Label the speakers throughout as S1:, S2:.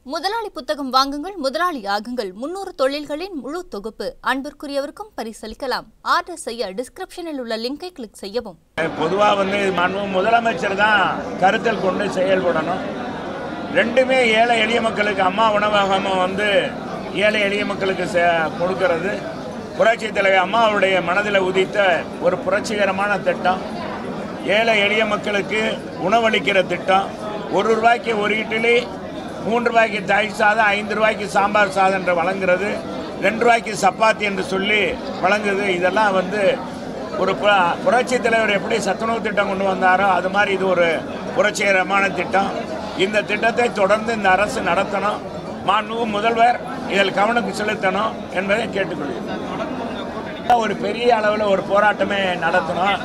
S1: முதலாளி புத்தகம் வாங்குங்கள் முதலாளி ஆகுங்கள் முன்னூறு தொழில்களின் முழு தொகுப்பு அன்பிற்குரியவருக்கும் பரிசளிக்கலாம் ஆர்டர் செய்ய டிஸ்கிரிப்ஷனில் உள்ள லிங்கை கிளிக் செய்யவும்
S2: பொதுவாக வந்து மாண்பு முதலமைச்சர் தான் கருத்தில் கொண்டு செயல்படணும் ரெண்டுமே ஏழை எளிய மக்களுக்கு அம்மா உணவகம் வந்து ஏழை எளிய மக்களுக்கு செ- கொடுக்கிறது புரட்சி தலைவர் அம்மாவுடைய மனதில் உதித்த ஒரு புரட்சிகரமான திட்டம் ஏழை எளிய மக்களுக்கு உணவளிக்கிற திட்டம் ஒரு ரூபாய்க்கு ஒரு இட்லி மூன்று ரூபாய்க்கு தயிர் சாதம் ஐந்து ரூபாய்க்கு சாம்பார் சாதம் என்று வழங்குறது ரெண்டு ரூபாய்க்கு சப்பாத்தி என்று சொல்லி வழங்குது இதெல்லாம் வந்து ஒரு புர- புரட்சி தலைவர் எப்படி சத்துணவு திட்டம் கொண்டு வந்தாரோ அது மாதிரி இது ஒரு புரட்சிகரமான திட்டம் இந்த திட்டத்தை தொடர்ந்து இந்த அரசு நடத்தணும் மாண்புமிகு முதல்வர் இதில் கவனம் செலுத்தணும் என்பதை கேட்டுக்கொள்கிறேன் ஒரு பெரிய அளவில் ஒரு போராட்டமே நடத்தணும்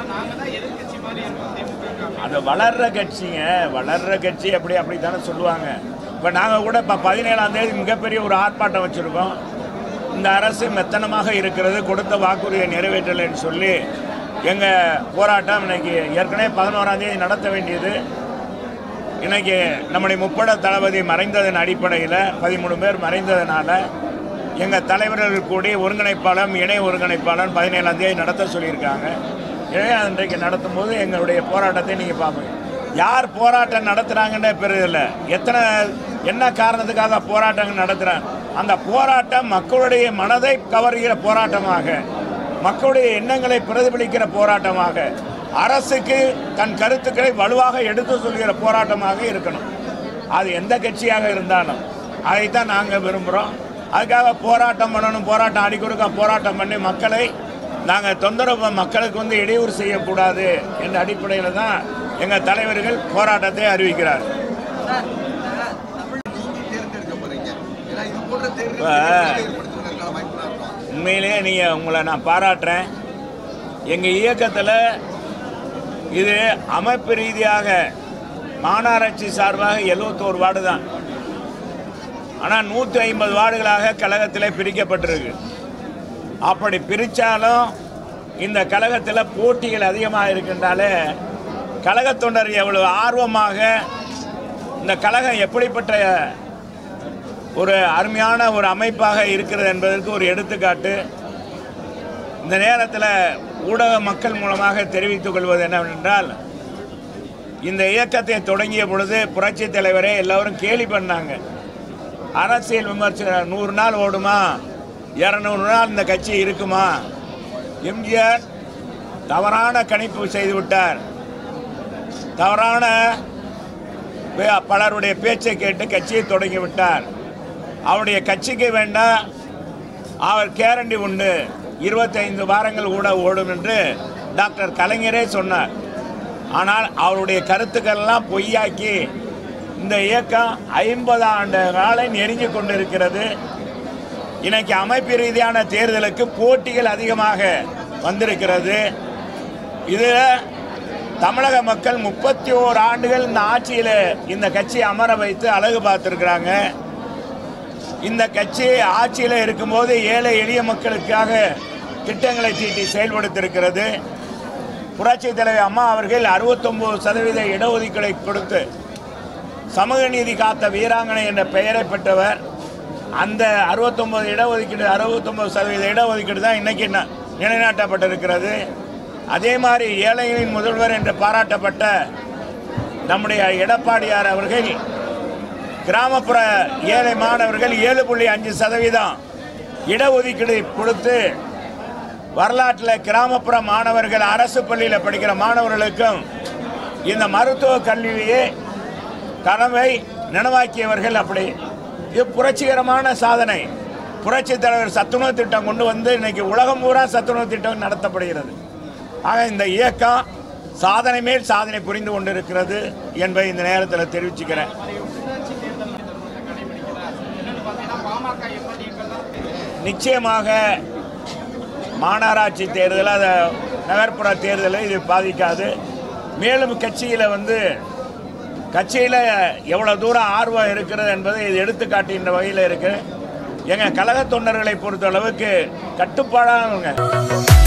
S2: அது வளர்ற கட்சிங்க வளர்ற கட்சி அப்படி அப்படி தானே சொல்லுவாங்க இப்போ நாங்கள் கூட இப்போ பதினேழாம் தேதி மிகப்பெரிய ஒரு ஆர்ப்பாட்டம் வச்சுருக்கோம் இந்த அரசு மெத்தனமாக இருக்கிறது கொடுத்த வாக்குறுதியை நிறைவேற்றலைன்னு சொல்லி எங்கள் போராட்டம் இன்னைக்கு ஏற்கனவே பதினோராம் தேதி நடத்த வேண்டியது இன்னைக்கு நம்முடைய முப்பட தளபதி மறைந்ததன் அடிப்படையில் பதிமூணு பேர் மறைந்ததுனால எங்கள் தலைவர்கள் கூடி ஒருங்கிணைப்பாளர் இணை ஒருங்கிணைப்பாளர் பதினேழாம் தேதி நடத்த சொல்லியிருக்காங்க எனவே அன்றைக்கு நடத்தும் போது எங்களுடைய போராட்டத்தை நீங்கள் பார்ப்பீங்க யார் போராட்டம் நடத்துகிறாங்கன்னே பெரியதில்ல எத்தனை என்ன காரணத்துக்காக போராட்டங்கள் நடத்துகிறாங்க அந்த போராட்டம் மக்களுடைய மனதை கவர்கிற போராட்டமாக மக்களுடைய எண்ணங்களை பிரதிபலிக்கிற போராட்டமாக அரசுக்கு தன் கருத்துக்களை வலுவாக எடுத்து சொல்கிற போராட்டமாக இருக்கணும் அது எந்த கட்சியாக இருந்தாலும் அதைத்தான் நாங்கள் விரும்புகிறோம் அதுக்காக போராட்டம் பண்ணணும் போராட்டம் அடிக்கொடுக்க போராட்டம் பண்ணி மக்களை நாங்கள் தொந்தரவு மக்களுக்கு வந்து இடையூறு செய்யக்கூடாது என்ற அடிப்படையில் தான் எங்கள் தலைவர்கள் போராட்டத்தை அறிவிக்கிறார்
S3: தேர்ந்தெடுக்க போறீங்க ஏன்னா இது போன்ற தேர்தல்
S2: இப்ப-
S3: ஏற்படுத்துவதற்கான வாய்ப்புலாம் இருக்கும்
S2: உண்மையிலேயே நீங்கள் உங்களை நான் பாராட்டுறேன் எங்கள் இயக்கத்தில் இது அமைப்பு ரீதியாக மாநகராட்சி சார்பாக எழுபத்தோரு வார்டு தான் ஆனால் நூற்றி ஐம்பது வார்டுகளாக கழகத்தில் பிரிக்கப்பட்டிருக்கு அப்படி பிரித்தாலும் இந்த கழகத்தில் போட்டிகள் அதிகமாக இருக்கின்றாலே கழகத் தொண்டர் எவ்வளவு ஆர்வமாக இந்த கழகம் எப்படிப்பட்ட ஒரு அருமையான ஒரு அமைப்பாக இருக்கிறது என்பதற்கு ஒரு எடுத்துக்காட்டு இந்த நேரத்தில் ஊடக மக்கள் மூலமாக தெரிவித்துக் கொள்வது என்னவென்றால் இந்த இயக்கத்தை தொடங்கிய பொழுது புரட்சி தலைவரே எல்லோரும் கேலி பண்ணாங்க அரசியல் விமர்சனம் நூறு நாள் ஓடுமா இரநூறு நாள் இந்த கட்சி இருக்குமா எம்ஜிஆர் தவறான கணிப்பு செய்து விட்டார் தவறான பே- பலருடைய பேச்சை கேட்டு கட்சியை தொடங்கி விட்டார் அவருடைய கட்சிக்கு வேண்டாம் அவர் கேரண்டி உண்டு இருபத்தைந்து வாரங்கள் கூட ஓடும் என்று டாக்டர் கலைஞரே சொன்னார் ஆனால் அவருடைய கருத்துக்கள்லாம் பொய்யாக்கி இந்த இயக்கம் ஐம்பது ஆண்டு காலம் நெருங்கி கொண்டிருக்கிறது இன்னைக்கு அமைப்பு ரீதியான தேர்தலுக்கு போட்டிகள் அதிகமாக வந்திருக்கிறது இதில் தமிழக மக்கள் முப்பத்தி ஓரு ஆண்டுகள் இந்த ஆட்சியில் இந்த கட்சியை அமர வைத்து அழகு பார்த்துருக்குறாங்க இந்த கட்சி ஆட்சியில் இருக்கும்போது ஏழை எளிய மக்களுக்காக திட்டங்களை தீட்டி செயல்படுத்தியிருக்கிறது புரட்சி தலைவர் அம்மா அவர்கள் அறுபத்தொம்போது சதவீத இடஒதுக்கீடை கொடுத்து சமூக நீதி காத்த வீராங்கனை என்ற பெயரை பெற்றவர் அந்த அறுபத்தொம்போது இடஒதுக்கீடு அறுபத்தொம்போது சதவீத இடஒதுக்கீடு தான் இன்னைக்கு ந- நிலைநாட்டப்பட்டிருக்கிறது அதே மாதிரி ஏழைகளின் முதல்வர் என்று பாராட்டப்பட்ட நம்முடைய எடப்பாடியார் அவர்கள் கிராமப்புற ஏழை மாணவர்கள் ஏழு புள்ளி அஞ்சு சதவீதம் இடஒதுக்கீடு கொடுத்து வரலாற்றில் கிராமப்புற மாணவர்கள் அரசு பள்ளியில் படிக்கிற மாணவர்களுக்கும் இந்த மருத்துவ கல்வியை கனவை நினைவாக்கியவர்கள் அப்படி இது புரட்சிகரமான சாதனை புரட்சி தலைவர் சத்துணவு திட்டம் கொண்டு வந்து இன்னைக்கு உலகம் பூரா சத்துணவு திட்டம் நடத்தப்படுகிறது ஆக இந்த இயக்கம் சாதனை மேல் சாதனை புரிந்து கொண்டிருக்கிறது என்பதை இந்த நேரத்தில் தெரிவிச்சுக்கிறேன் நிச்சயமாக மாநகராட்சி தேர்தல் அதை நகர்ப்புற தேர்தலை இது பாதிக்காது மேலும் கட்சியில் வந்து கட்சியில் எவ்வளோ தூரம் ஆர்வம் இருக்கிறது என்பதை இது எடுத்துக்காட்டுகின்ற வகையில் இருக்கு எங்கள் கழக தொண்டர்களை பொறுத்த அளவுக்கு கட்டுப்பாடானவங்க